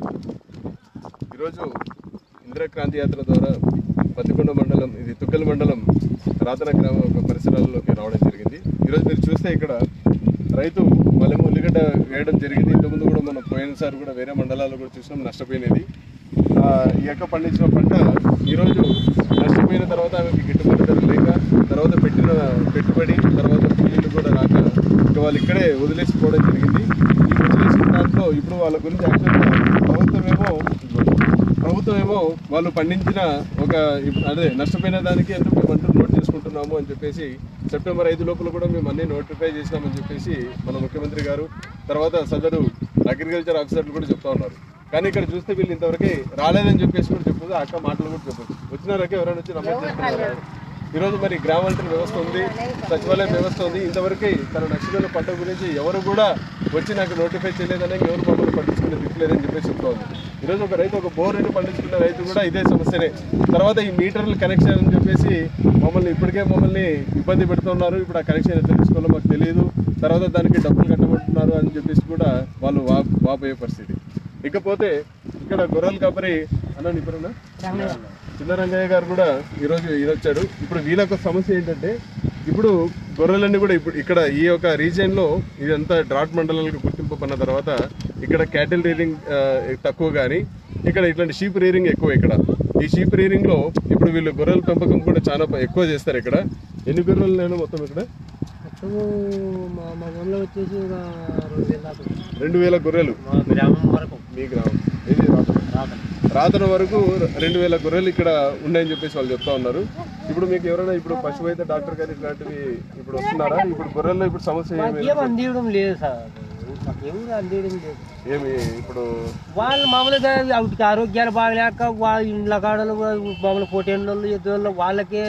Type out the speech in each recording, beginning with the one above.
ఈరోజు ఇందిరాక్రాంతి యాత్ర ద్వారా పత్తికొండ మండలం ఇది తుగ్గల మండలం రాతన గ్రామ పరిసరాల్లోకి రావడం జరిగింది ఈరోజు మీరు చూస్తే ఇక్కడ రైతు వాళ్ళేమో ఉల్లిగడ్డ వేయడం జరిగింది ఇంతకుముందు కూడా మనం పోయినసారి కూడా వేరే మండలాల్లో కూడా చూసినాం నష్టపోయినది ఆ, ఈ యొక్క పండించిన పంట ఈరోజు నష్టపోయిన తర్వాత ఆమెకి గిట్టుబాటు ధర లేక తర్వాత పెట్టిన పెట్టుబడి తర్వాత కూలీలు కూడా రాక ఇక వాళ్ళు ఇక్కడే వదిలేసిపోవడం జరిగింది ఈ వదిలేసిన దాంట్లో ఇప్పుడు వాళ్ళ గురించి యాక్చువల్గా ప్రభుత్వం ఏమో ప్రభుత్వం ఏమో వాళ్ళు పండించిన ఒక ఇప్- అదే నష్టపోయిన దానికి ఎంత మేము అంటూ నోట్ చేసుకుంటున్నాము అని చెప్పేసి సెప్టెంబర్ ఐదు లోపల కూడా మేము అన్ని నోటిఫై చేసినామని చెప్పేసి మన ముఖ్యమంత్రి గారు తర్వాత సదరు అగ్రికల్చర్ ఆఫీసర్లు కూడా చెప్తా ఉన్నారు కానీ ఇక్కడ చూస్తే వీళ్ళు ఇంతవరకే రాలేదని చెప్పేసి కూడా చెప్పదు అక్క మాటలు కూడా చెప్పదు వచ్చినారకే ఎవరైనా వచ్చి నమోదు చేస్తున్నారు ఈరోజు మరి గ్రామాంతర వ్యవస్థ ఉంది సచివాలయం వ్యవస్థ ఉంది ఇంతవరకే తన నక్షత్రాల పంట గురించి ఎవరు కూడా వచ్చి నాకు నోటిఫై చేయలేదని ఎవరు మమ్మల్ని పట్టించుకునే దిక్కులేదని చెప్పేసి చెప్తా ఉంది ఈరోజు ఒక రైతు ఒక బోర్ అని పండించుకున్న రైతు కూడా ఇదే సమస్యనే తర్వాత ఈ మీటర్ల కనెక్షన్ అని చెప్పేసి మమ్మల్ని ఇప్పటికే మమ్మల్ని ఇబ్బంది పెడుతున్నారు ఇప్పుడు ఆ కనెక్షన్ ఎంత తీసుకోవాలో మాకు తెలియదు తర్వాత దానికి డబ్బులు కట్టమంటున్నారు అని చెప్పేసి కూడా వాళ్ళు వా వాపోయే పరిస్థితి ఇకపోతే ఇక్కడ గొర్రెల కాపరి అన్న నీ పేరేనా? చిన్నరంగయ్య గారు కూడా ఈరోజు ఈయన వచ్చాడు ఇప్పుడు వీళ్ళకు సమస్య ఏంటంటే ఇప్పుడు గొర్రెలన్నీ కూడా ఇప్పుడు ఇక్కడ ఈ యొక్క రీజియన్ లో ఇదంతా డ్రాట్ మండలాలకు గుర్తింపబడిన తర్వాత ఇక్కడ క్యాటిల్ రీరింగ్ తక్కువ కానీ ఇక్కడ ఇట్లాంటి షీప్ రీరింగ్ ఎక్కువ ఇక్కడ ఈ షీప్ రీరింగ్ లో ఇప్పుడు వీళ్ళు గొర్రెల పెంపకం కూడా చాలా ఎక్కువ చేస్తారు ఇక్కడ ఎన్ని గొర్రెలు నేను మొత్తం ఇక్కడ మొత్తము మా మా ఊళ్ళో వచ్చేసి ఒక రెండు వేల దాకా ఉంది. రెండు వేల గొర్రెలు మా గ్రామం వరకు మీ గ్రామం ఇది రాత్రి రాకండి రాతన వరకు రెండు వేల గొర్రెలు ఇక్కడ ఉన్నాయని చెప్పేసి వాళ్ళు చెప్తా ఉన్నారు ఇప్పుడు మీకు ఎవరైనా ఇప్పుడు పశువు అయితే డాక్టర్ గారు ఇట్లాంటివి ఇప్పుడు వస్తున్నారా ఇప్పుడు గొర్రెల్లో ఇప్పుడు సమస్య ఏమి ఏం అందియడం లేదు సార్ మాకేం అందియడం లేదు ఏమి ఇప్పుడు వాళ్ళు మామూలుగా వాటికి ఆరోగ్యాలు బాగలేక వాళ్ళ ఇండ్ల కాడలు మామూలు పొట్టేళ్ళు ఎద్దులు వాళ్ళకే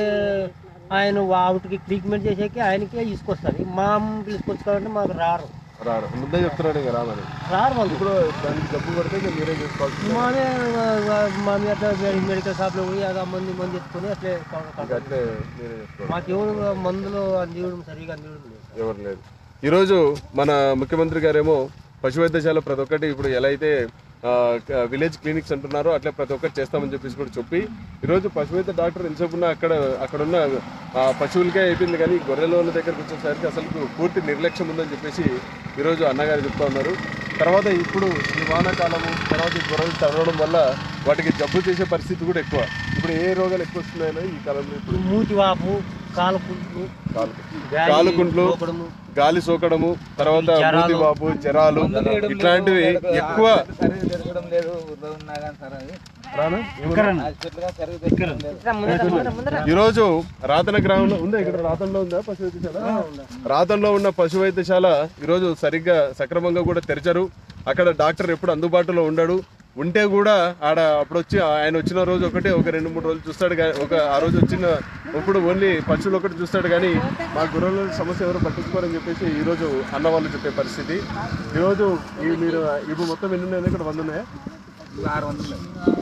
ఆయన వాటికి ట్రీట్మెంట్ చేసేకి ఆయనకే తీసుకొస్తారు మా తీసుకొచ్చుకోవాలంటే మాకు రారు రారు ముందే చెప్తున్నాడు ఇంకా రామని రారు వాళ్ళు ఇప్పుడు దానికి డబ్బు పడితే ఇంకా మీరే చేసుకోవాలి మానే మా మీద మెడికల్ షాప్లో పోయి అది మంది మంది ఎత్తుకొని అట్లే ఇంకా అట్లే మీరే చేసుకోవాలి మాకెవరు మందులు అందియడం సరిగా అందియడం లేదు ఎవరు లేదు ఈరోజు మన ముఖ్యమంత్రి గారేమో పశు వైద్యశాల ప్రతి ఒక్కటి ఇప్పుడు ఎలా అయితే ఆ, క- విలేజ్ క్లినిక్స్ అంటున్నారో అట్లా ప్రతి ఒక్కటి చేస్తామని చెప్పేసి కూడా చెప్పి ఈరోజు పశు వైద్య డాక్టర్ ఎంతసేపు ఉన్నా అక్కడ అక్కడ ఉన్న ఆ, పశువులకే అయిపోయింది కానీ గొర్రెల వాళ్ళ దగ్గరకు వచ్చేసరికి అసలు పూర్తి నిర్లక్ష్యం ఉందని చెప్పేసి ఈరోజు అన్నగారు చెప్తా ఉన్నారు తర్వాత ఇప్పుడు ఈ వానాకాలము తర్వాత ఈ గొర్రెలు తరవడం వల్ల వాటికి జబ్బు చేసే పరిస్థితి కూడా ఎక్కువ ఇప్పుడు ఏ రోగాలు ఎక్కువ వస్తున్నాయో ఈ కాలంలో ఇప్పుడు మూతి వాపు కాలు పుంట్లు కాలు కాలుకుంట్లు పోకడము గాలి సోకడము తర్వాత జరాలు. మూతి బాబు జరాలు ఇట్లాంటివి ఎక్కువ సరిగ్గా తిరగడం లేదు ఊర్లో ఉన్నా కానీ సార్ అది రానా? హాస్పిటల్గా సరిగ్గా తిరగడం లేదు ఈరోజు రాతన గ్రామంలో ఉందా ఇక్కడ రాతంలో ఉందా పశు వైద్యశాల రాతంలో ఉన్న పశు వైద్యశాల ఈరోజు సరిగ్గా సక్రమంగా కూడా తెరచరు అక్కడ డాక్టర్ ఎప్పుడు అందుబాటులో ఉండడు ఉంటే కూడా ఆడ అప్పుడు వచ్చి ఆయన వచ్చిన రోజు ఒకటి ఒక రెండు మూడు రోజులు చూస్తాడు కానీ ఒక ఆ రోజు వచ్చిన ఇప్పుడు ఓన్లీ పశువులు ఒకటి చూస్తాడు కానీ మా గొర్రెల సమస్య ఎవరు పట్టించుకోరని చెప్పేసి ఈ రోజు అన్న వాళ్ళు చెప్పే పరిస్థితి ఈరోజు ఈ మీరు ఇప్పుడు మొత్తం ఎన్ని ఉన్నాయి ఇక్కడ వంద ఉన్నాయా ఆరు వందలు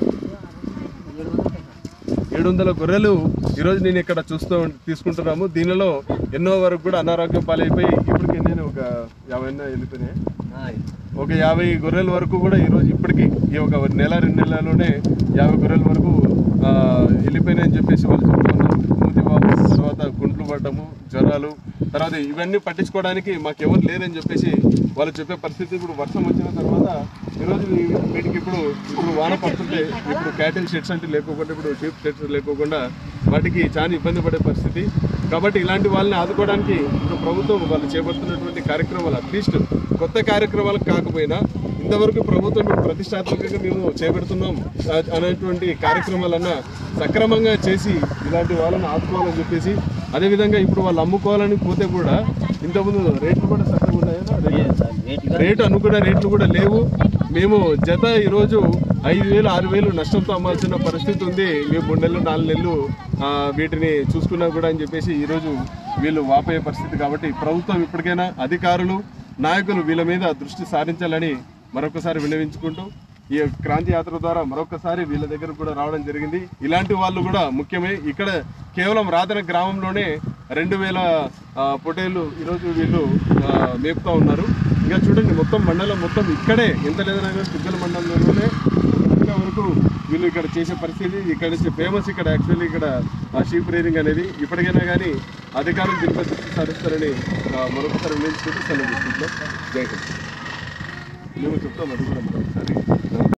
ఏడు వందల గొర్రెలు ఈరోజు నేను ఇక్కడ చూస్తూ తీసుకుంటున్నాము దీనిలో ఎన్నో వరకు కూడా అనారోగ్యం పాలైపోయి ఇప్పటికి నేను ఒక యాభై ఎన్నో వెళ్ళిపోయినాయి ఒక యాభై గొర్రెల వరకు కూడా ఈరోజు ఇప్పటికి ఈ ఒక నెల రెండు నెలలోనే యాభై గొర్రెల వరకు ఆ, వెళ్ళిపోయినాయని చెప్పేసి వాళ్ళు చెప్తున్నారు మూతి బాబు తర్వాత గుంట్లు పడ్డము జ్వరాలు తర్వాత ఇవన్నీ పట్టించుకోవడానికి మాకు ఎవరు లేదని చెప్పేసి వాళ్ళు చెప్పే పరిస్థితి ఇప్పుడు వర్షం వచ్చిన తర్వాత ఈరోజు వీ- వీటికి ఇప్పుడు ఇప్పుడు వాన పడుతుంటే ఇప్పుడు క్యాటిల్ షెడ్స్ అంటే లేకోకుండా ఇప్పుడు షీప్ షెడ్స్ లేకోకుండా వాటికి చాలా ఇబ్బంది పడే పరిస్థితి కాబట్టి ఇలాంటి వాళ్ళని ఆదుకోవడానికి ఇప్పుడు ప్రభుత్వం వాళ్ళు చేపడుతున్నటువంటి కార్యక్రమాలు అట్లీస్ట్ కొత్త కార్యక్రమాలు కాకపోయినా ఇంతవరకు ప్రభుత్వం ఇప్పుడు ప్రతిష్టాత్మకంగా మేము చేపడుతున్నాం అ- అనేటువంటి కార్యక్రమాలన్నా సక్రమంగా చేసి ఇలాంటి వాళ్ళని ఆదుకోవాలని చెప్పేసి అదేవిధంగా ఇప్పుడు వాళ్ళు అమ్ముకోవాలని పోతే కూడా ఇంతకుముందు రేట్లు కూడా సక్రమంగా ఉన్నాయా రేట్లు? రేటు అనుకున్న రేట్లు కూడా లేవు మేము జత ఈరోజు ఐదు వేలు ఆరు వేలు నష్టంతో అమ్మాల్సిన పరిస్థితి ఉంది మేము మూడు నెలలు నాలుగు నెలలు ఆ, వీటిని చూసుకున్నా కూడా అని చెప్పేసి ఈరోజు వీళ్ళు వాపోయే పరిస్థితి కాబట్టి ప్రభుత్వం ఇప్పటికైనా అధికారులు నాయకులు వీళ్ళ మీద దృష్టి సారించాలని మరొకసారి విన్నవించుకుంటూ ఈ క్రాంతి యాత్ర ద్వారా మరొకసారి వీళ్ళ దగ్గర కూడా రావడం జరిగింది ఇలాంటి వాళ్ళు కూడా ముఖ్యమే ఇక్కడ కేవలం రాతన గ్రామంలోనే రెండు వేల పొటేళ్ళు ఈరోజు వీళ్ళు ఆ, మేపుతా ఉన్నారు ఇంకా చూడండి మొత్తం మండలం మొత్తం ఇక్కడే ఎంత లేదన్నా కానీ తుగ్గల మండలంలోనే ఇంకా వరకు వీళ్ళు ఇక్కడ చేసే పరిస్థితి ఇక్కడ నుంచి ఫేమస్ ఇక్కడ యాక్చువల్లీ ఇక్కడ ఆ షీప్ రేరింగ్ అనేది ఇప్పటికైనా కానీ అధికారులు దీనిపై దృష్టి సారిస్తారని ఆ, మరొకసారి వినియోగించుకుంటూ సెలవు తీసుకుంటున్నాం జై హింద్ మేము చెప్తాం అది కూడా మరొకసారి